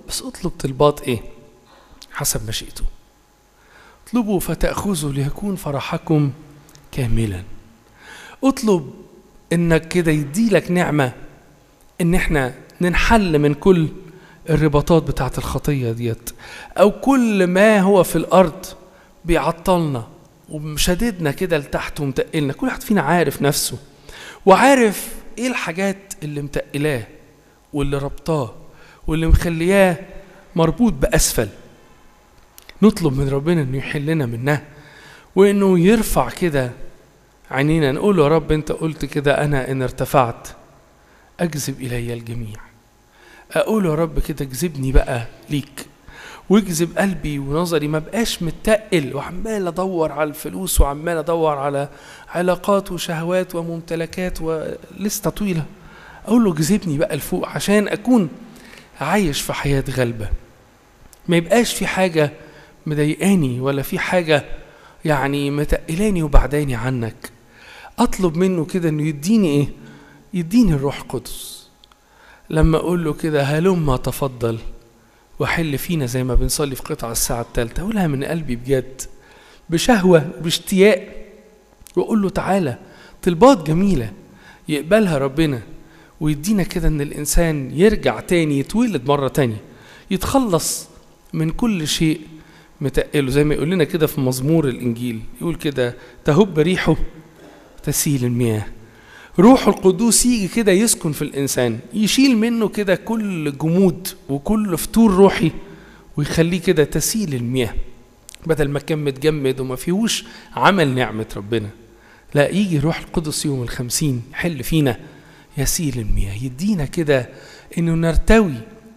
بس اطلب طلبات ايه حسب مشيئته اطلبوا فتأخذوا ليكون فرحكم كاملا اطلب انك كده يديلك نعمة ان احنا ننحل من كل الرباطات بتاعت الخطية ديت او كل ما هو في الارض بيعطلنا ومشددنا كده لتحت ومتقلنا كل واحد فينا عارف نفسه وعارف ايه الحاجات اللي متقلاه واللي ربطاه واللي مخلياه مربوط بأسفل نطلب من ربنا انه يحلنا منها وانه يرفع كده عينينا نقول يا رب انت قلت كده انا ان ارتفعت اجذب الي الجميع اقول يا رب كده اجذبني بقى ليك واجذب قلبي ونظري ما بقاش متقل وعمال ادور على الفلوس وعمال ادور على علاقات وشهوات وممتلكات ولسته طويله اقول له اجذبني بقى لفوق عشان اكون عايش في حياه غلبه ما يبقاش في حاجه مضايقاني ولا في حاجه يعني متقلاني وبعداني عنك اطلب منه كده انه يديني ايه يديني الروح القدس لما اقول له كده هلما تفضل وحل فينا زي ما بنصلي في قطع الساعة الثالثة أقولها من قلبي بجد بشهوة باشتياق وأقول له تعالى طلبات جميلة يقبلها ربنا ويدينا كده إن الإنسان يرجع تاني يتولد مرة تانية يتخلص من كل شيء متقله زي ما يقول لنا كده في مزمور الإنجيل يقول كده تهب ريحه تسيل المياه روح القدوس يجي كده يسكن في الإنسان يشيل منه كده كل جمود وكل فتور روحي ويخليه كده تسيل المياه بدل ما كان متجمد وما فيهوش عمل نعمة ربنا لا يجي روح القدس يوم الخمسين يحل فينا يسيل المياه يدينا كده انه نرتوي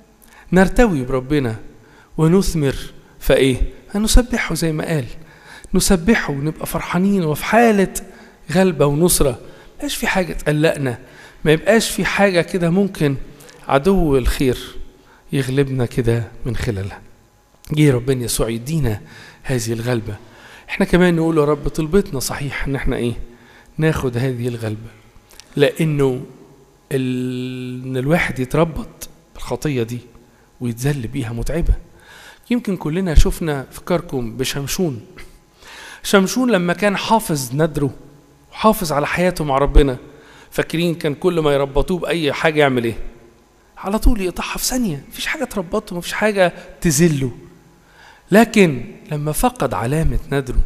نرتوي بربنا ونثمر فايه هنسبحه زي ما قال نسبحه ونبقى فرحانين وفي حالة غلبة ونصرة يبقاش في حاجة تقلقنا ما يبقاش في حاجة كده ممكن عدو الخير يغلبنا كده من خلالها جه ربنا يسوع يدينا هذه الغلبة احنا كمان نقول يا رب طلبتنا صحيح ان احنا ايه ناخد هذه الغلبة لانه ال... ان الواحد يتربط بالخطية دي ويتذل بيها متعبة يمكن كلنا شفنا فكركم بشمشون شمشون لما كان حافظ ندره وحافظ على حياته مع ربنا فاكرين كان كل ما يربطوه بأي حاجة يعمل إيه؟ على طول يقطعها في ثانية مفيش حاجة تربطه مفيش حاجة تذله لكن لما فقد علامة ندره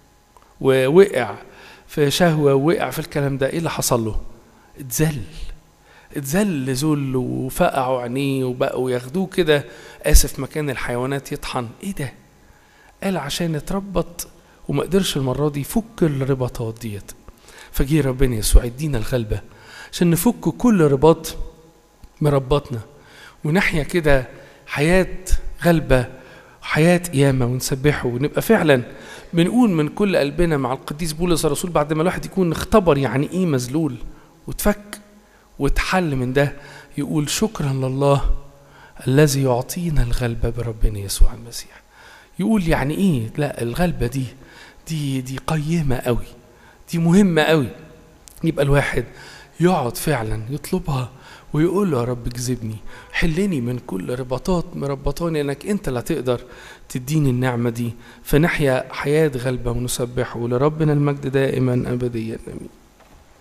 ووقع في شهوة ووقع في الكلام ده إيه اللي حصل له؟ اتذل اتذل ذل وفقعوا عينيه وبقوا ياخدوه كده آسف مكان الحيوانات يطحن إيه ده؟ قال عشان اتربط وما قدرش المرة دي يفك الرباطات ديت فجي ربنا يسوع يدينا الغلبة عشان نفك كل رباط مربطنا ونحيا كده حياة غلبة حياة قيامة ونسبحه ونبقى فعلا بنقول من كل قلبنا مع القديس بولس الرسول بعد ما الواحد يكون اختبر يعني ايه مذلول وتفك واتحل من ده يقول شكرا لله الذي يعطينا الغلبة بربنا يسوع المسيح يقول يعني ايه لا الغلبة دي دي دي قيمة قوي دي مهمة قوي يبقى الواحد يقعد فعلا يطلبها ويقول له يا رب اجذبني حلني من كل رباطات مربطاني انك انت اللي هتقدر تديني النعمة دي فنحيا حياة غلبة ونسبحه ولربنا المجد دائما ابديا امين